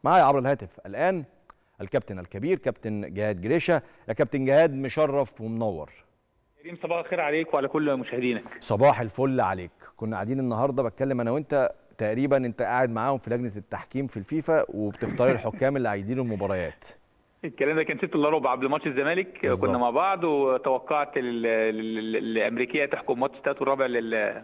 معايا عبر الهاتف الان الكابتن الكبير كابتن جهاد جريشه يا كابتن جهاد مشرف ومنور كريم صباح الخير عليك وعلى كل مشاهدينك صباح الفل عليك كنا قاعدين النهارده بتكلم انا وانت تقريبا انت قاعد معاهم في لجنه التحكيم في الفيفا وبتختار الحكام اللي هيديروا المباريات الكلام ده كان 6 الا ربع قبل ماتش الزمالك بالظبط. كنا مع بعض وتوقعت ال- ال- ال- الامريكيه تحكم ماتش 3 وربع لل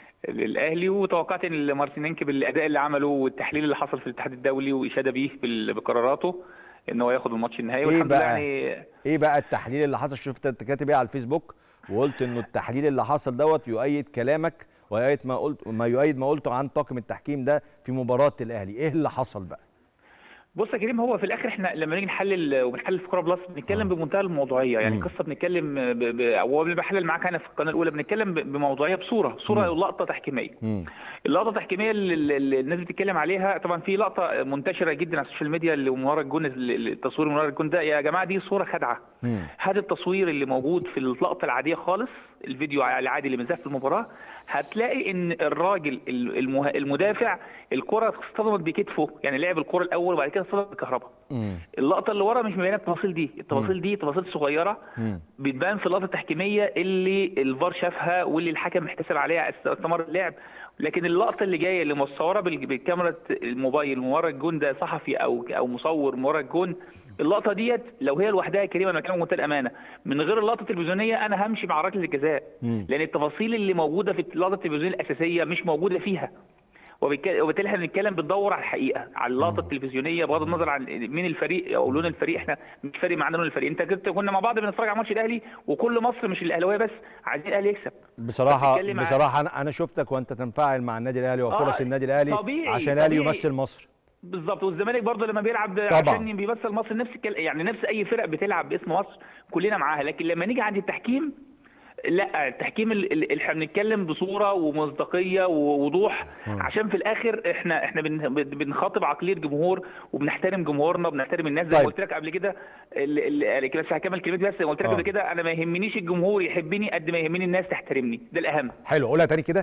للاهلي وتوقعت ان مارتينينكي بالاداء اللي عمله والتحليل اللي حصل في الاتحاد الدولي واشاده بيه بال- بقراراته ان هو ياخد الماتش النهائي إيه والحمد لله بقى؟ يعني ايه بقى التحليل اللي حصل شفت انت كاتب ايه على الفيسبوك وقلت انه التحليل اللي حصل دوت يؤيد كلامك ويؤيد ما قلت ما يؤيد ما قلته عن طاقم التحكيم ده في مباراه الاهلي ايه اللي حصل بقى بص يا كريم هو في الاخر احنا لما نيجي نحلل وبنحلل في كوره بلس بنتكلم بمنتهى الموضوعيه يعني مم. قصه بنتكلم ب... ب... او قبل ما بحلل معاك انا في القناه الاولى بنتكلم ب- بموضوعيه بصوره صوره لقطه تحكيميه مم. اللقطه التحكيميه اللي اللي- اللي الناس بتتكلم عليها طبعا في لقطه منتشره جدا على السوشيال ميديا اللي من ورا الجون التصوير من ورا الجون ده يا جماعه دي صوره خادعه مم. هذا التصوير اللي موجود في اللقطه العاديه خالص الفيديو العادي اللي بنزاف في المباراه هتلاقي ان الراجل المه- المدافع الكره اصطدمت بكتفه يعني لعب الكره الاول وبعد كده اصطدمت بالكهرباء مم. اللقطه اللي ورا مش مبينه التفاصيل دي التفاصيل دي تفاصيل صغيره مم. بتبان في اللقطه التحكيميه اللي الفار شافها واللي الحكم احتسب عليها استمر اللعب لكن اللقطه اللي جايه اللي مصوره بال- بكاميرا الموبايل من ورا الجون ده صحفي او او مصور من ورا الجون اللقطه ديت لو هي لوحدها يا كريم انا بتكلم بمنتهى الامانه من غير اللقطه التلفزيونيه انا همشي مع ركله الجزاء مم. لان التفاصيل اللي موجوده في اللقطه التلفزيونيه الاساسيه مش موجوده فيها وبالك- وبالتالي احنا بنتكلم بندور على الحقيقه على اللقطه التلفزيونيه بغض النظر عن مين الفريق او لون الفريق احنا مش فارق معانا لون الفريق انت كنت كنا مع بعض بنتفرج على ماتش الاهلي وكل مصر مش الاهلاويه بس عايزين الاهلي يكسب بصراحه بتتكلم عن- بصراحه انا انا شفتك وانت تنفعل مع النادي الاهلي وفرص آه، النادي الاهلي طبيعي، عشان الاهلي طبيعي. يمثل مصر بالظبط والزمالك برضه لما بيلعب طبعاً. عشان بيمثل مصر نفس الكل... يعني نفس اي فرق بتلعب باسم مصر كلنا معاها لكن لما نيجي عند التحكيم لا التحكيم ال- ال- احنا بنتكلم بصوره ومصداقيه ووضوح عشان في الاخر احنا احنا بن- بنخاطب عقليه جمهور وبنحترم جمهورنا وبنحترم الناس زي ما طيب. قلت لك قبل كده ال- ال- بس هكمل كلمتي بس قلت لك آه. قبل كده انا ما يهمنيش الجمهور يحبني قد ما يهمني الناس تحترمني ده الاهم حلو قولها تاني كده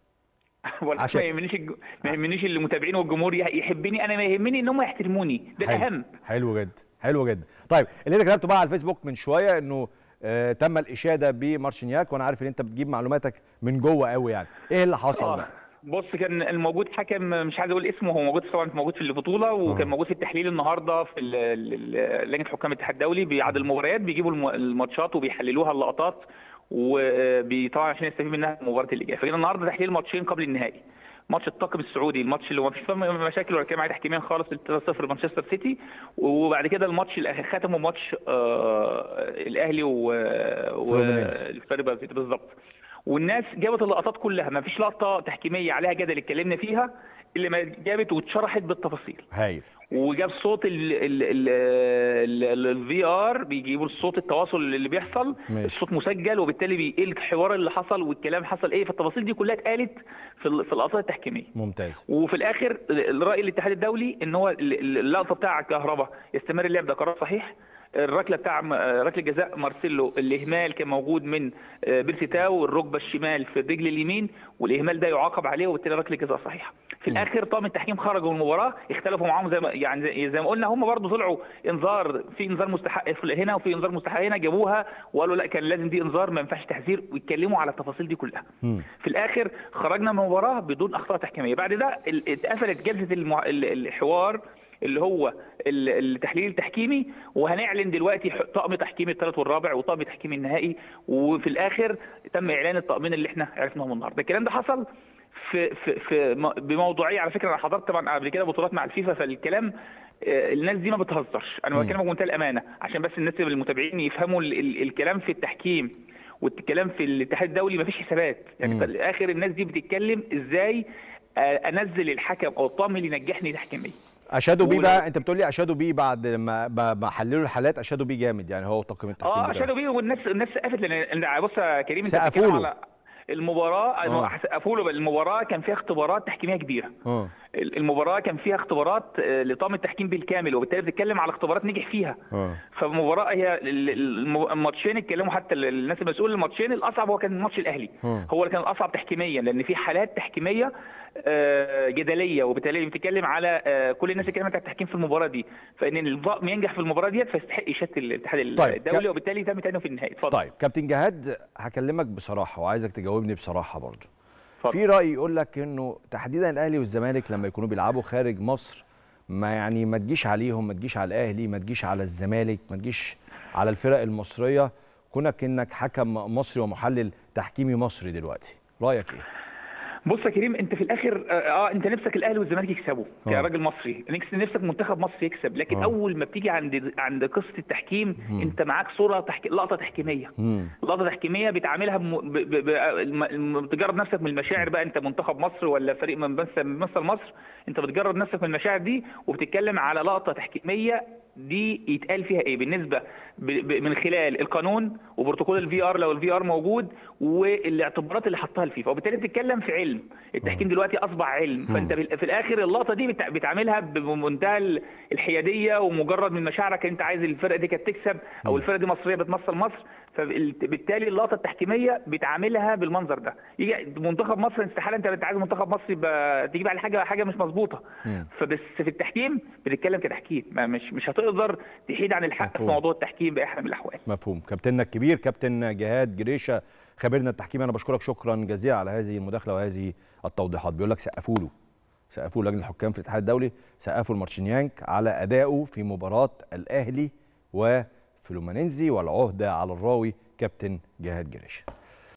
ولا عشان- ما يهمنيش الج... ما يهمنيش المتابعين والجمهور يح- يحبني انا ما يهمني ان هم يحترموني ده حلو. الاهم حلو جدا حلو جدا طيب اللي انت كتبته بقى على الفيسبوك من شويه انه آه تم الاشاده بمارشينياك وانا عارف ان انت بتجيب معلوماتك من جوه قوي يعني ايه اللي حصل آه. بقى بص كان الموجود حكم مش عايز اقول اسمه هو موجود طبعا موجود في البطوله وكان آه. موجود في التحليل النهارده في ال- ال- ال- لجنه حكام الاتحاد الدولي بعد المباريات بيجيبوا الم- الماتشات وبيحللوها اللقطات وطبعا عشان يستفيد منها المباراه اللي جايه فجينا النهارده تحليل ماتشين قبل النهائي ماتش الطاقم السعودي الماتش اللي ما فيش فيه مشاكل ولا كان معاه تحكيميا خالص 3-0 مانشستر سيتي وبعد كده الماتش الاخر ختموا ماتش آه الاهلي و فلومينينز. والفريق بالظبط والناس جابت اللقطات كلها ما فيش لقطه تحكيميه عليها جدل اتكلمنا فيها اللي ما جابت واتشرحت بالتفاصيل هايل وجاب صوت الفي ار بيجيبوا الصوت التواصل اللي بيحصل ماشي. الصوت مسجل وبالتالي بي- ايه الحوار اللي حصل والكلام حصل ايه فالتفاصيل دي كلها اتقالت في ال- في اللقطات التحكيميه ممتاز وفي الاخر الراي الاتحاد الدولي ان هو ال- ال- اللقطه بتاع كهربا يستمر اللعب ده قرار صحيح الركله بتاع م- ركله جزاء مارسيلو الاهمال كان موجود من آه، بيرسيتاو الركبه الشمال في الرجل اليمين والاهمال ده يعاقب عليه وبالتالي ركله جزاء صحيحه في الاخر طاقم التحكيم خرجوا من المباراه اختلفوا معاهم زي ما يعني زي- زي ما قلنا هم برضه طلعوا انذار في انذار مستحق في هنا وفي انذار مستحق هنا جابوها وقالوا لا كان لازم دي انذار ما ينفعش تحذير ويتكلموا على التفاصيل دي كلها مم. في الاخر خرجنا من المباراه بدون اخطاء تحكيميه بعد ده ال- اتقفلت جلسه المع... ال- الحوار اللي هو ال- التحليل التحكيمي وهنعلن دلوقتي ح- طقم تحكيمي الثالث والرابع وطقم تحكيمي النهائي وفي الاخر تم اعلان الطقمين اللي احنا عرفناهم النهارده الكلام ده حصل في في في م- بموضوعيه على فكره انا حضرت طبعا قبل كده بطولات مع الفيفا فالكلام آه، الناس دي ما بتهزرش انا مم. بكلمك بمنتهى الامانه عشان بس الناس المتابعين يفهموا ال- ال- الكلام في التحكيم والكلام في الاتحاد الدولي مفيش حسابات يعني مم. في الاخر الناس دي بتتكلم ازاي آه، انزل الحكم او الطاقم اللي ينجحني تحكيميا اشادوا بيه ولو- بقى انت بتقول لي اشادوا بيه بعد ما ما ما حللوا الحالات اشادوا بيه جامد يعني هو طاقم التحكيم اه بتاعه. اشادوا بيه والناس الناس سقفت لان بص يا كريم انت سقفوا بتتكلم له. على المباراه آه. سقفوا له المباراه كان فيها اختبارات تحكيميه كبيره اه المباراه كان فيها اختبارات آه، لطاقم التحكيم بالكامل وبالتالي بتتكلم على اختبارات نجح فيها اه فالمباراه هي ال- ال- الم- الماتشين اتكلموا حتى ال- الناس المسؤول الماتشين الاصعب هو كان ماتش الاهلي مم. هو اللي كان الاصعب تحكيميا لان في حالات تحكيميه آه، جدليه وبالتالي بتتكلم على آه، كل الناس اتكلمت على التحكيم في المباراه دي فان النظام ينجح في المباراه ديت فيستحق اشاده الاتحاد طيب، الدولي ك- وبالتالي تم تاني في النهائي اتفضل طيب كابتن جهاد هكلمك بصراحه وعايزك تجاوبني بصراحه برضو اتفضل. في راي يقول لك انه تحديدا الاهلي والزمالك لما يكونوا بيلعبوا خارج مصر ما يعني ما تجيش عليهم ما تجيش على الاهلي ما تجيش على الزمالك ما تجيش على الفرق المصريه كونك انك حكم مصري ومحلل تحكيمي مصري دلوقتي رايك ايه بص يا كريم انت في الاخر اه آه، انت نفسك الاهلي والزمالك يكسبوا آه. كراجل مصري نفسك نفسك منتخب مصر يكسب لكن آه. اول ما بتيجي عند عند قصه التحكيم انت معاك صوره تحك... لقطه تحكيميه مم. لقطه تحكيميه بتعاملها بم... ب... ب... ب... الم- بتجرد نفسك من المشاعر بقى انت منتخب مصر ولا فريق من بس بيمثل مصر انت بتجرد نفسك من المشاعر دي وبتتكلم على لقطه تحكيميه دي يتقال فيها ايه بالنسبه ب... ب... من خلال القانون وبروتوكول الفي ار لو الفي ار موجود والاعتبارات اللي حطها الفيفا وبالتالي بتتكلم في علم التحكيم دلوقتي اصبح علم فانت بال- في الاخر اللقطه دي بتع- بتعاملها بمنتهى ال- الحياديه ومجرد من مشاعرك انت عايز الفرقه دي كانت تكسب او الفرقه دي مصريه بتمثل مصر فبالتالي اللقطه التحكيميه بتعاملها بالمنظر ده يجي منتخب مصر استحاله انت انت عايز منتخب مصر يبقى تجيب على حاجه حاجه مش مظبوطه مم. فبس في التحكيم بتتكلم كتحكيم ما مش مش هتقدر تحيد عن الحق في مفهوم. موضوع التحكيم باي حال من الاحوال مفهوم كابتننا الكبير كابتن جهاد جريشه خبيرنا التحكيمي انا بشكرك شكرا جزيلا على هذه المداخله وهذه التوضيحات بيقول لك سقفوا له سقفوا لجنه الحكام في الاتحاد الدولي سقفوا المارشينيانك على ادائه في مباراه الاهلي وفلومينينزي والعهده على الراوي كابتن جهاد جريشه